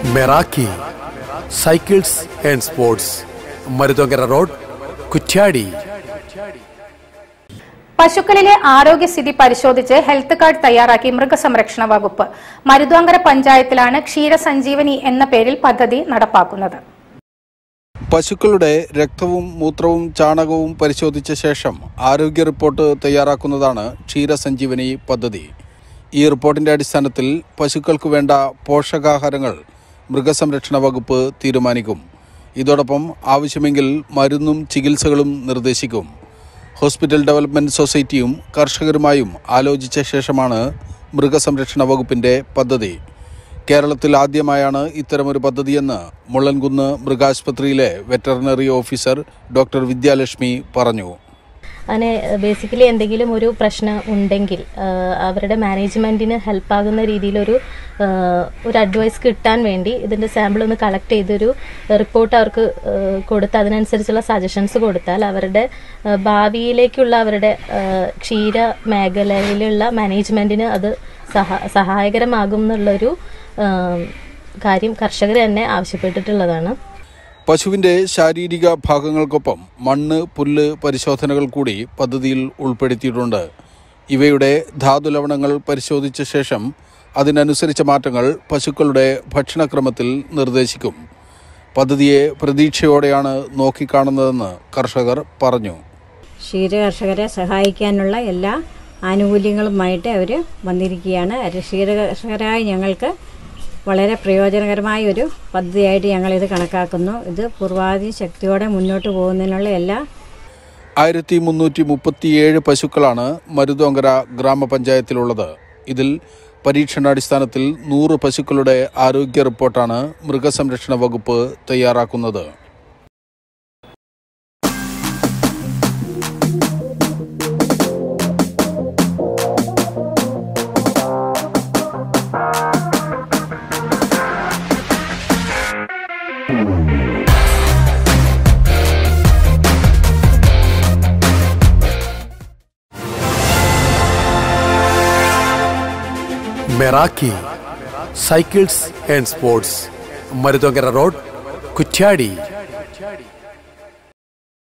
Meraki cycles and sports Maruthonkara road Kuttiadi പശുക്കളിലെ ആരോഗ്യസ്ഥിതി പരിശോധിച്ച് ഹെൽത്ത് കാർഡ് തയ്യാറാക്കി മൃഗസംരക്ഷണ വകുപ്പ് മരുദ്വാങ്കര പഞ്ചായത്തിലാണ് ക്ഷീരസഞ്ജീവനി എന്ന പേരിൽ പദ്ധതി നടപ്പാക്കുന്നത് പശുക്കളുടെ രക്തവും മൂത്രവും ചാണകവും പരിശോധിച്ച ശേഷം ആരോഗ്യ റിപ്പോർട്ട് തയ്യാറാക്കുന്നതാണ് ക്ഷീരസഞ്ജീവനി പദ്ധതി ഈ റിപ്പോർട്ടിന്റെ അടിസ്ഥാനത്തിൽ പശുക്കൾക്ക് വേണ്ട പോഷകാഹാരങ്ങൾ മൃഗസംരക്ഷണ വകുപ്പ് തീരുമാനിക്കും ഇതോടൊപ്പം ആവശ്യമെങ്കിൽ മരുന്നും ചികിത്സകളും നിർദ്ദേശിക്കും ഹോസ്പിറ്റൽ ഡെവലപ്മെന്റ് സൊസൈറ്റിയും കർഷകരുമായും ആലോചിച്ച ശേഷമാണ് മൃഗസംരക്ഷണ വകുപ്പിന്റെ പദ്ധതി കേരളത്തിൽ ആദ്യമായാണ് ഇത്തരമൊരു പദ്ധതിയെന്ന് മുള്ളൻകുന്ന് മൃഗാശുപത്രിയിലെ വെറ്ററിനറി ഓഫീസർ ഡോക്ടർ വിദ്യാലക്ഷ്മി പറഞ്ഞു അങ്ങനെ ബേസിക്കലി എന്തെങ്കിലും ഒരു പ്രശ്നം ഉണ്ടെങ്കിൽ ആ, അവരുടെ മാനേജ്മെൻറ്റിന് ഹെൽപ്പാകുന്ന രീതിയിലൊരു ആ, ഒരു അഡ്വൈസ് കിട്ടാൻ വേണ്ടി ഇതിൻ്റെ സാമ്പിൾ ഒന്ന് കളക്ട് ചെയ്തൊരു റിപ്പോർട്ട് അവർക്ക് ആ, കൊടുത്ത് അതിനനുസരിച്ചുള്ള സജഷൻസ് കൊടുത്താൽ അവരുടെ ആ, ഭാവിയിലേക്കുള്ള അവരുടെ ആ, ക്ഷീര മേഖലയിലുള്ള മാനേജ്മെൻറ്റിന് അത് സഹ സഹായകരമാകും എന്നുള്ളൊരു ആ, കാര്യം കർഷകർ തന്നെ ആവശ്യപ്പെട്ടിട്ടുള്ളതാണ് പശുവിന്റെ ശാരീരിക ഭാഗങ്ങൾക്കൊപ്പം മണ്ണ് പുല്ല് പരിശോധനകൾ കൂടി പദ്ധതിയിൽ ഉൾപ്പെടുത്തിയിട്ടുണ്ട് ഇവയുടെ ധാതുലവണങ്ങൾ പരിശോധിച്ച ശേഷം അതിനനുസരിച്ച മാറ്റങ്ങൾ പശുക്കളുടെ ഭക്ഷണക്രമത്തിൽ നിർദ്ദേശിക്കും പദ്ധതിയെ പ്രതീക്ഷയോടെയാണ് നോക്കിക്കാണുന്നതെന്ന് കർഷകർ പറഞ്ഞു ക്ഷീര കർഷകരെ സഹായിക്കാനുള്ള എല്ലാ ആനുകൂല്യങ്ങളുമായിട്ട് അവർ വന്നിരിക്കുകയാണ് അത് ക്ഷീര കർഷകരായ ഞങ്ങൾക്ക് വളരെ പ്രയോജനകരമായ ഒരു പദ്ധതിയായിട്ട് ഞങ്ങളിത് കണക്കാക്കുന്നു ഇത് പൂർവാധി ശക്തിയോടെ മുന്നോട്ട് പോകുന്നതിനുള്ള എല്ലാ ആയിരത്തി മുന്നൂറ്റി മുപ്പത്തിയേഴ് പശുക്കളാണ് മരുതോങ്കര ഗ്രാമപഞ്ചായത്തിലുള്ളത് ഇതിൽ പരീക്ഷണാടിസ്ഥാനത്തിൽ നൂറ് പശുക്കളുടെ ആരോഗ്യ റിപ്പോർട്ടാണ് മൃഗസംരക്ഷണ വകുപ്പ് തയ്യാറാക്കുന്നത് Meraki cycles and sports Maruthonkara road Kuttiadi